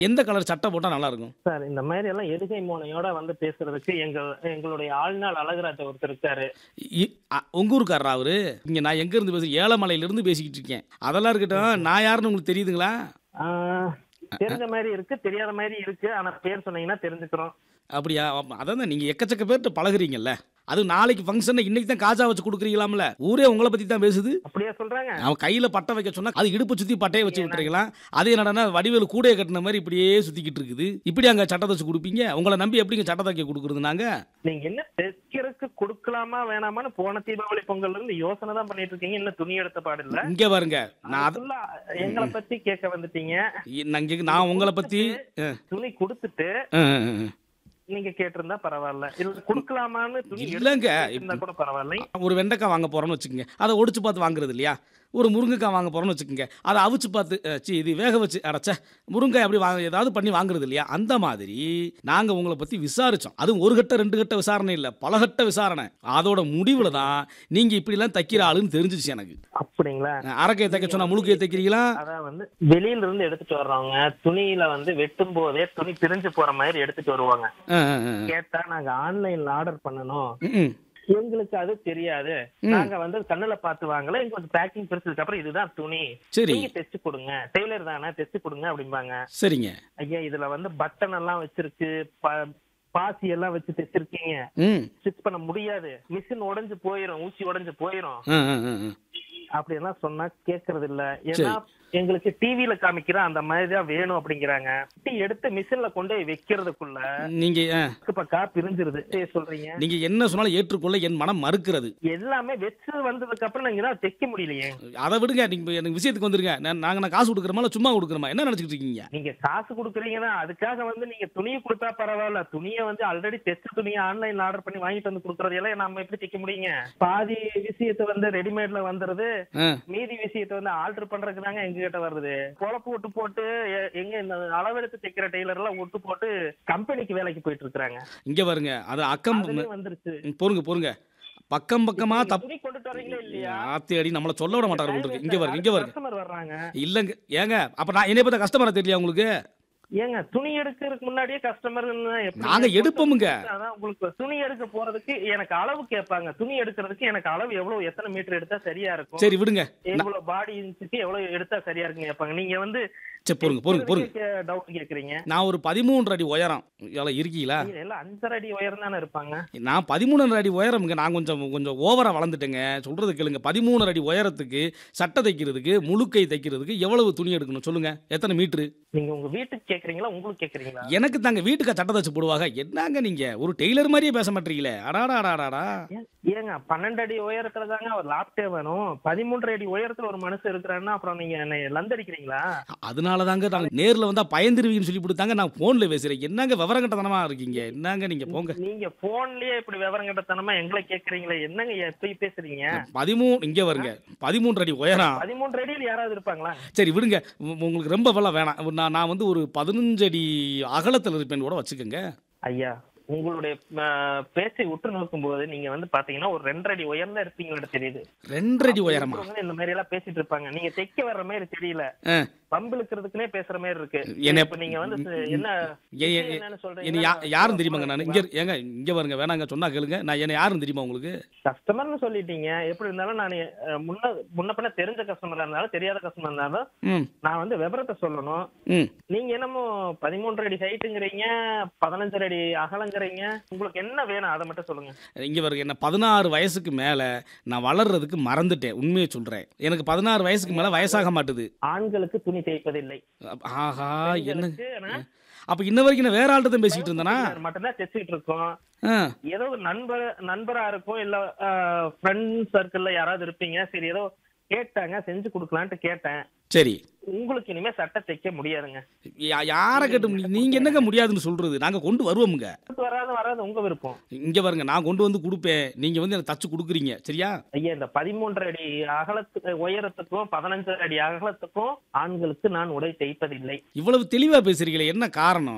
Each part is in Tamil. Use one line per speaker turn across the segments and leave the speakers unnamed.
எந்த கலர் சட்டை போட்டா நல்லா இருக்கும்
சார் இந்த மாதிரி எல்லாம் எதுகை மோனையோட வந்து பேசுறதுக்கு எங்கள் எங்களுடைய ஆள்நாள் அழகுராஜ ஒருத்தர் இருக்காரு
இ- அ- உங்க ஊருக்காரரா அவரு இங்க நான் எங்க இருந்து பேசுறேன் ஏலமலையில இருந்து பேசிக்கிட்டு இருக்கேன் அதெல்லாம் இருக்கட்டும் நான் யாருன்னு உங்களுக்கு தெரியுதுங்களா
ஆஹ், தெரிஞ்ச மாதிரி இருக்கு தெரியாத மாதிரி இருக்கு ஆனா பேர் சொன்னீங்கன்னா தெரிஞ்சுக்கிறோம்
அப்படியா ஆமா. அதான் நீங்க எக்கச்சக்க பேர்கிட்ட பழகுறீங்கல்ல அது நாளைக்கு ஃபங்க்ஷன் இன்னைக்கு தான் காஜா வச்சு கொடுக்குறீங்களாம்ல ஊரே உங்களை பத்தி தான் பேசுது
அப்படியா சொல்றாங்க
அவன் கையில பட்டை வைக்க சொன்னா அது இடுப்பு சுத்தி பட்டையை வச்சு விட்டுறீங்களா அதே என்னடா வடிவேலு கூடையை கட்டின மாதிரி இப்படியே சுத்திக்கிட்டு இருக்குது இப்படி அங்க சட்டை தச்சு கொடுப்பீங்க உங்களை நம்பி எப்படிங்க சட்டை தைக்க கொடுக்குறது நாங்க
நீங்க என்ன தைக்கிறதுக்கு கொடுக்கலாமா வேணாமான்னு போன தீபாவளி பொங்கல்ல இருந்து யோசனை தான் பண்ணிட்டு இருக்கீங்க இன்னும் துணி எடுத்த பாடில்ல
இங்க பாருங்க நான் அது-
அதுக்குள்ள எங்களை பத்தி கேட்க வந்துட்டீங்க
நான் இங்க- நான் உங்களை பத்தி அஹ்,
துணி கொடுத்துட்டு
அஹ், அஹ், அஹ்.
நீங்க கேட்டிருந்தா பரவாயில்ல இல்ல கொடுக்கலாமான்னு துணி
இல்லங்க.
இருந்தா கூட பரவாயில்லை
ஒரு வெண்டைக்காய் வாங்க போறோம்னு வச்சுக்கோங்க அதை ஒடிச்சு பார்த்து வாங்குறது இல்லையா ஒரு முருங்கைக்காய் வாங்க போறோம்னு வச்சுக்கோங்க அதை அவிச்சு பார்த்து அஹ், சீ இது வேக வச்சு அடைச்ச முருங்காய் அப்படி வாங்க ஏதாவது பண்ணி வாங்குறது இல்லையா அந்த மாதிரி நாங்க உங்களை பத்தி விசாரிச்சோம் அதுவும் ஒரு கட்ட ரெண்டு கட்ட விசாரணை இல்ல பல கட்ட விசாரணை அதோட முடிவுல தான் நீங்க இப்படிலாம் தைக்கிற ஆளுன்னு தெரிஞ்சிச்சு எனக்கு
அப்படிங்களா
அஹ், அரக்கையை தைக்க சொன்னா முழுக்கையை தைக்கிறீங்களா
அதான் வந்து வெளியில இருந்து எடுத்துட்டு வர்றவங்க துணியில வந்து வெட்டும் போதே துணி பிரிஞ்சு போற மாதிரி எடுத்துட்டு வருவாங்க
அஹ், அஹ், அஹ்.
கேட்டா நாங்க ஆன்லைன்ல ஆர்டர் பண்ணணும்
ம், ம்.
எங்களுக்கு அது தெரியாது நாங்க வந்து கண்ணுல பார்த்து வாங்கல எங்களுக்கு பேக்கிங் பிரிச்சதுக்கு அப்புறம் இதுதான் துணி
சரி
நீங்க தைச்சு கொடுங்க டெய்லர் தானே தைச்சு கொடுங்க அப்படிம்பாங்க
சரிங்க
ஐயா இதுல வந்து பட்டன் எல்லாம் வச்சிருக்கு ப- பாசி எல்லாம் வச்சு தைச்சிருக்கீங்க
ம்
ஸ்டிச் பண்ண முடியாது மிஷின் உடைஞ்சு போயிரும் ஊசி உடைஞ்சு போயிரும்
அஹ், அஹ், அஹ், அஹ்.
அப்படி எல்லாம் சொன்னா கேக்குறது இல்ல ஏன்னா எங்களுக்கு டிவில காமிக்கிற அந்த மாதிரி தான் வேணும் அப்படிங்கிறாங்க குட்டி எடுத்து மிஷின்ல கொண்டு போய் வைக்கிறதுக்குள்ள
நீங்க அஹ்,
பக்கு பக்கா பிரிஞ்சிருது சரி சொல்றீங்க
நீங்க என்ன சொன்னாலும் ஏற்றுக்கொள்ள என் மனம் மறுக்கிறது
எல்லாமே வச்சு வந்ததுக்கு அப்புறம் நீங்க தான் தைக்க முடியலையே
அதை விடுங்க நீங்க எனக்கு விஷயத்துக்கு வந்துருங்க நான் நாங்க நான் காசு கொடுக்குறோமா இல்ல சும்மா கொடுக்குறோமா என்ன நினைச்சிட்டு இருக்கீங்க
நீங்க காசு கொடுக்குறீங்கன்னா அதுக்காக வந்து நீங்க துணியை கொடுத்தா பரவாயில்ல துணியை வந்து ஆல்ரெடி தைச்ச துணியை ஆன்லைன்ல ஆர்டர் பண்ணி வாங்கிட்டு வந்து கொடுக்கறதெல்லாம் நம்ம எப்படி தைக்க முடியுங்க பாதி விஷயத்தை வந்து ரெடிமேட்ல வந்துருது
ஆ,
மீதி விஷயத்தை வந்து ஆல்டர் பண்றதுக்கு தாங்க எங்க கிட்ட வருது பொழப்பு ஒட்டு போட்டு எ- எங்க இந்த அளவெடுத்து தைக்கிற டெய்லர் எல்லாம் ஒட்டு போட்டு கம்பெனிக்கு வேலைக்கு போயிட்டு இருக்காங்க
இங்க பாருங்க அது அக்கம்
அதுலயும் வந்துருச்சு
ம், பொறுங்க பொறுங்க பக்கம் பக்கமா
நீங்க
தப்
துணி கொண்டுட்டு வர்றீங்களா இல்லையா
ஆத்தி அடி நம்மள சொல்ல விட மாட்டாரு போல இருக்கு. இங்க பாருங்க இங்க பாருங்க
கஸ்டமர் வர்றாங்க
இல்லங்க ஏங்க அப்ப நான் என்னை பார்த்தா கஸ்டமரா தெரியல உங்களுக்கு
ஏங்க துணி எடுக்கிறதுக்கு முன்னாடியே கஸ்டமர்
நாங்க எடுப்போமுங்க
அதான் உங்களுக்கு துணி எடுக்க போறதுக்கு எனக்கு அளவு கேட்பாங்க துணி எடுக்கிறதுக்கு எனக்கு அளவு எவ்வளவு எத்தனை மீட்டர் எடுத்தா சரியா இருக்கும்
சரி விடுங்க
எவ்வளவு பாடி இன்ச்சுக்கு எவ்வளவு எடுத்தா சரியா இருக்குன்னு கேட்பாங்க நீங்க வந்து
சரி பொறுங்க பொறுங்க பொறுங்க
டவுட் கேக்குறீங்க
நான் ஒரு பதிமூன்று அடி உயரம் எவ்வளோ இருக்கீங்களா
நீங்க எல்லாம் அஞ்சரை அடி உயரம் தானே இருப்பாங்க
நான் பதிமூணு அடி உயரமுங்க நான் கொஞ்சம் கொஞ்சம் ஓவரா வளர்ந்துட்டேங்க சொல்றது கேளுங்க பதிமூணு அடி உயரத்துக்கு சட்டை தைக்கிறதுக்கு முழுக்கை தைக்கிறதுக்கு எவ்வளவு துணி எடுக்கணும் சொல்லுங்க எத்தனை மீட்ரு
நீங்க உங்க வீட்டுக்கு கேக்குறீங்களா உங்களுக்கு கேக்குறீங்களா
எனக்கு தாங்க வீட்டுக்கு சட்டை தச்சு போடுவாங்க என்னங்க நீங்க ஒரு டெய்லர் மாதிரியே பேச மாட்டீங்களே அடாடா அடாடாடா
ஏன்- ஏங்க பன்னெண்டு அடி உயரத்துல தாங்க ஒரு லாப்டே வேணும் பதிமூன்று அடி உயரத்துல ஒரு மனுஷன் இருக்கிறாருன்னா அப்புறம் நீங்க என்ன லந்தடிக்கிறீங்களா
அதனால தாங்க நாங்க நேர்ல வந்தா பயந்துருவீங்கன்னு சொல்லி கொடுத்தாங்க நான் போன்ல பேசுறேன் என்னங்க விவரங்கட்டத்தனமா இருக்கீங்க என்னங்க நீங்க போங்க
நீங்க போன்லயே இப்படி விவரம் கட்டத்தனமா எங்களை கேக்குறீங்களே என்னங்க எப்படி பேசுறீங்க
பதிமூணு இங்க வருங்க பதிமூன்று அடி உயரம்
பதிமூன்று அடியில் யாராவது இருப்பாங்களா
சரி விடுங்க உ- உங்களுக்கு ரொம்ப வெள்ளம் வேணாம் நான் நான் வந்து ஒரு பதினஞ்சு அடி அகலத்தில் இருப்பேன் கூட வச்சுக்கோங்க
ஐயா உங்களுடைய அஹ், பேச்சை உற்று நோக்கும் போது நீங்க வந்து பாத்தீங்கன்னா ஒரு ரெண்டரை அடி உயர்ந்தா இருப்பீங்களோட தெரியுது
ரெண்டரை உயரமா
இருக்கிறவங்க இந்த மாதிரி எல்லாம் பேசிட்டு இருப்பாங்க நீங்க தைக்க வர்ற மாதிரி தெரியல
ஆ.
பம்பு இழுக்கிறதுக்குனே பேசுற மாதிரி இருக்கு
என்ன-
இப்ப நீங்க வந்து ச- என்ன
ஏ- ஏ-
விஷயம் என்னன்னு
என்ன
சொல்றீங்க
யா யாரும் தெரியுமாங்க நான் இங்க ஏங்க இங்க பாருங்க வேணாங்க சொன்னா கேளுங்க நான் என்ன யாரும் தெரியுமா உங்களுக்கு
கஸ்டமர்னு சொல்லிட்டீங்க எப்படி இருந்தாலும் நான் அஹ், முன்ன முன்ன பின்ன தெரிஞ்ச கஸ்டமரா இருந்தாலும் தெரியாத கஸ்டமர் இருந்தாலும்
ம்
நான் வந்து விவரத்தை சொல்லணும்
ம்
நீங்க என்னமோ பதிமூன்று அடி ஹைட்டுங்கிறீங்க பதினஞ்சரை அடி அகலங்கிறீங்க உங்களுக்கு என்ன வேணும் அதை மட்டும் சொல்லுங்க
இங்க பாருங்க என்ன பதினாறு வயசுக்கு மேல நான் வளர்றதுக்கு மறந்துட்டேன் உண்மையை சொல்றேன் எனக்கு பதினாறு வயசுக்கு மேல வயசாக மாட்டுது
ஆண்களுக்கு துணி தைப்பதில்லை
ஆஹா என்ன
பெண்களுக்கு ஆனா,
அப்ப இன்ன வரைக்கும் நான் வேற ஆள்கிட்ட தான் பேசிக்கிட்டு இருந்தேனா
மட்டும்தான் தைச்சிட்டு இருக்கோம்
ஆ,
ஏதோ ஒரு நண்பர் நண்பரா இருக்கும் இல்ல ஃப்ரெண்ட் சர்க்கிள்ல யாராவது இருப்பீங்க சரி ஏதோ கேட்டாங்க செஞ்சு கொடுக்கலான்ட்டு கேட்டேன்
சரி
உங்களுக்கு இனிமே சட்டை தைக்க முடியாதுங்க
யா- யாரை கேட்டு முடியும் நீங்க என்னங்க முடியாதுன்னு சொல்றது நாங்க கொண்டு வருவோமுங்க
வராது வராது உங்க விருப்பம்
இங்க பாருங்க நான் கொண்டு வந்து கொடுப்பேன் நீங்க வந்து எனக்கு தச்சு கொடுக்குறீங்க சரியா
ஐயா இந்த பதிமூன்று அடி அகலத்து உயரத்துக்கும் பதினஞ்சு அடி அகலத்துக்கும் ஆண்களுக்கு நான் உடை தைப்பதில்லை
இவ்வளவு தெளிவா பேசுறீங்களே என்ன காரணம்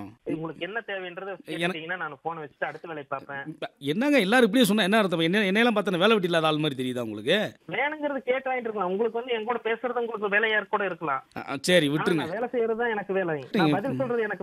உங்களுக்கு என்ன தேவைன்றதை கேட்டீங்கன்னா நான் போனை வச்சுட்டு அடுத்த வேலையை பார்ப்பேன்
இப்ப என்னங்க எல்லாரும் இப்படியே சொன்னா என்ன அர்த்தம் என்ன என்னையெல்லாம் பார்த்தா வேலை வெட்டி இல்லாத ஆள் மாதிரி தெரியுதா உங்களுக்கு
வேணுங்கிறது கேட்டு வாங்கிட்டு இருக்கலாம் உங்களுக்கு வந்து என் கூட பேசுறது உங்களுக்கு வேலையா கூட இருக்கலாம்
அ, அ, சரி
ஆனா
விட்டுருங்க
நான் வேலை செய்யறது தான் எனக்கு வேலை நான் பதில் சொல்றது எனக்கு